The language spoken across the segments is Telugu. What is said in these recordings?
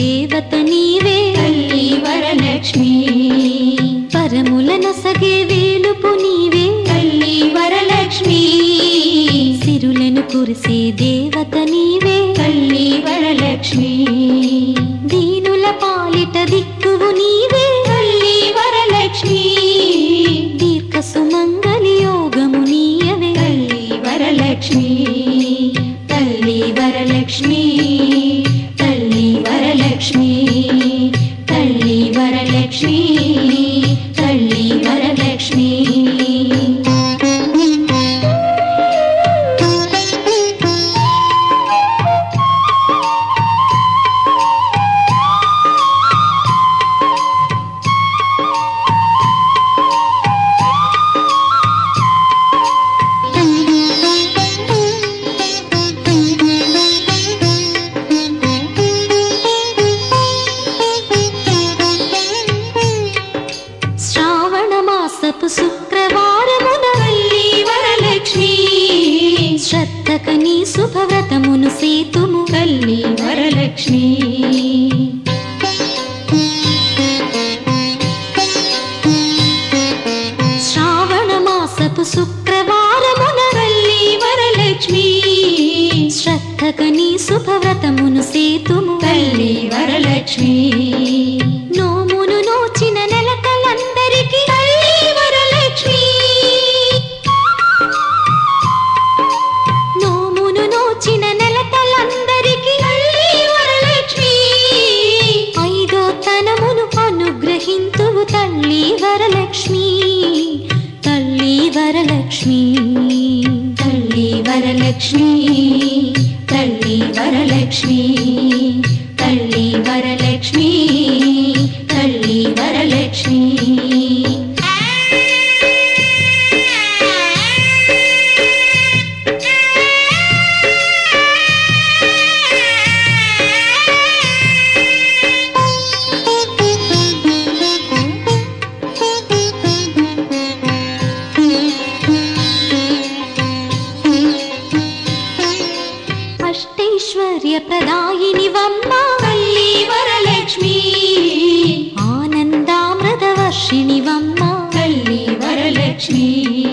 దేవత నీవే తల్లి వరలక్ష్మి పరములనొసగే వేలుపు నీవే తల్లి వరలక్ష్మి సిరులను కురిసే దేవత నీవే తల్లి వరలక్ష్మి దీనుల పాలిట దిక్కువు నీవే తల్లి వరలక్ష్మి దీర్ఘ సుమంగళి యోగము నీయవే తల్లి వరలక్ష్మి తల్లి వరలక్ష్మి తల్లి వరలక్ష్మి తల్లి వరలక్ష్మి తల్లి వరలక్ష్మి శ్రావణ మాసపు శుక్రవారమున తల్లి వరలక్ష్మి శ్రద్ధకని శుభవ్రతమును సేతుము తల్లి వరలక్ష్మి శ్రావణ మాసపు శుక్రవారమున తల్లి వరలక్ష్మి శ్రద్ధకని శుభవ్రతమును సేతుము తల్లి వరలక్ష్మి నోమును నోచిన నెలకలందరికీ తల్లి వరలక్ష్మి నోమును నోచిన నెలకలందరికీ తల్లి వరలక్ష్మి ఐదో తనమును అనుగ్రహింతువు తల్లి వరలక్ష్మి తల్లి వరలక్ష్మి తల్లి వరలక్ష్మి తల్లి వరలక్ష్మి తల్లి వరలక్ష్మి తల్లి వరలక్ష్మి అష్టైశ్వర్య ప్రదాయిని వమ్మ తల్లి వరలక్ష్మి ఆనందామృత వర్షిణి వమ్మ తల్లి వరలక్ష్మి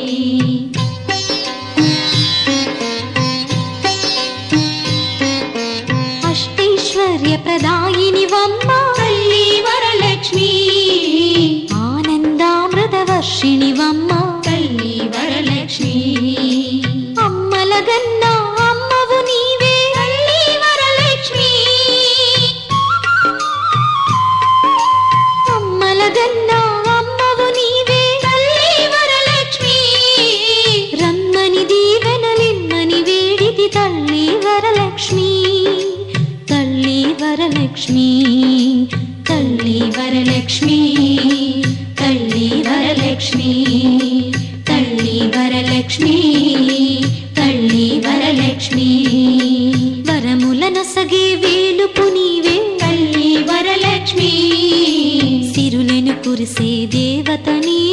అష్టైశ్వర్య ప్రదాయిని వమ్మ తల్లి వరలక్ష్మి ఆనందామృత వర్షిణి వమ్మ తల్లి వరలక్ష్మి అమ్మల గన్నా అమ్మవు నీవే తల్లి వరలక్ష్మి అమ్మల గన్నా అమ్మవు నీవే తల్లి వరలక్ష్మి రమ్మని దీవెనలిమ్మని వేడిది తల్లి వరలక్ష్మి తల్లి వరలక్ష్మి తల్లి వరలక్ష్మి తల్లి వరలక్ష్మి తల్లి వరలక్ష్మి తల్లి వరలక్ష్మి వరములనొసగే వేలుపు నీవే తల్లి వరలక్ష్మి సిరులను కురిసే దేవత నీవే